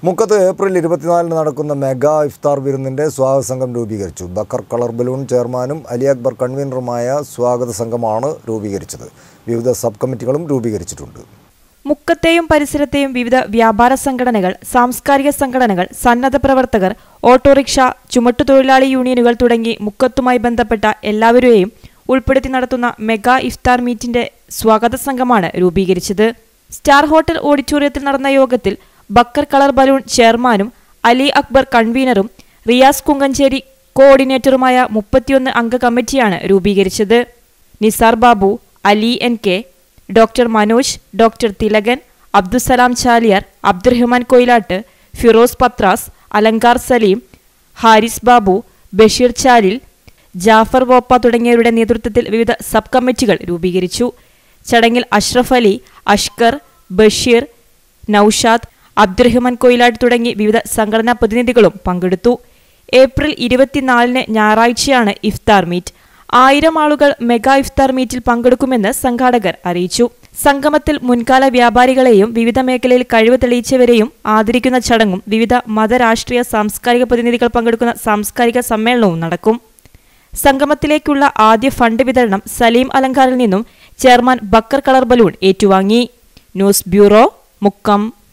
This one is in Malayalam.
മുക്കത്ത് ഏപ്രിൽ ഇരുപത്തിനാലിന് നടക്കുന്ന മെഗാ ഇഫ്താർ വിരുന്നിന്റെ സ്വാഗത സംഘം രൂപീകരിച്ചു ബക്കർ കളർ ബലൂൺ ചെയർമാനും അലി അക്ബർ കൺവീനറുമായ സ്വാഗത സംഘമാണ് രൂപീകരിച്ചത് വിവിധ സബ് കമ്മിറ്റികളും രൂപീകരിച്ചിട്ടുണ്ട് മുക്കത്തെയും പരിസരത്തെയും വിവിധ വ്യാപാര സംഘടനകൾ സാംസ്കാരിക സംഘടനകൾ സന്നദ്ധ പ്രവർത്തകർ ഓട്ടോറിക്ഷ ചുമട്ടുതൊഴിലാളി യൂണിയനുകൾ തുടങ്ങി മുക്കത്തുമായി ബന്ധപ്പെട്ട എല്ലാവരെയും ഉൾപ്പെടുത്തി നടത്തുന്ന മെഗാ ഇഫ്താർ മീറ്റിന്റെ സ്വാഗത സംഘമാണ് രൂപീകരിച്ചത് സ്റ്റാർ ഹോട്ടൽ ഓഡിറ്റോറിയത്തിൽ നടന്ന യോഗത്തിൽ ബക്കർ കളർ ബലൂൺ ചെയർമാനും അലി അക്ബർ കൺവീനറും റിയാസ് കുങ്കഞ്ചേരി കോർഡിനേറ്ററുമായ മുപ്പത്തിയൊന്ന് അംഗ കമ്മിറ്റിയാണ് രൂപീകരിച്ചത് Nisar Babu Ali N K doctor Manoj doctor Thilakan Abdussalam Chaliyar Abdurahman Koyilatt Firoz Pathras Alankar Saleem Haris Babu Basheer Chalil Jafar Voppa തുടങ്ങിയവരുടെ നേതൃത്വത്തിൽ വിവിധ സബ് കമ്മിറ്റികൾ രൂപീകരിച്ചു ചടങ്ങിൽ അഷ്റഫ് അലി അഷ്കർ ബഷീർ നൌഷാദ് അബ്ദുറഹ്മാൻ കൊയിലാട്ട് തുടങ്ങി വിവിധ സംഘടനാ പ്രതിനിധികളും പങ്കെടുത്തു ഏപ്രിൽ ഇരുപത്തിനാലിന് ഞായറാഴ്ചയാണ് ഇഫ്താർ മീറ്റ് ആയിരം ആളുകൾ മെഗാ ഇഫ്താർ മീറ്റിൽ പങ്കെടുക്കുമെന്ന് സംഘാടകർ അറിയിച്ചു സംഗമത്തിൽ മുൻകാല വ്യാപാരികളെയും വിവിധ മേഖലയിൽ കഴിവ് തെളിയിച്ചവരെയും ആദരിക്കുന്ന ചടങ്ങും വിവിധ മതരാഷ്ട്രീയ സാംസ്കാരിക പ്രതിനിധികൾ പങ്കെടുക്കുന്ന സാംസ്കാരിക സമ്മേളനവും നടക്കും സംഗമത്തിലേക്കുള്ള ആദ്യ ഫണ്ട് വിതരണം സലീം അലങ്കാറിൽ നിന്നും ചെയർമാൻ ബക്കർ കളർ ബലൂൺ ഏറ്റുവാങ്ങി ന്യൂസ് ബ്യൂറോ മുക്കം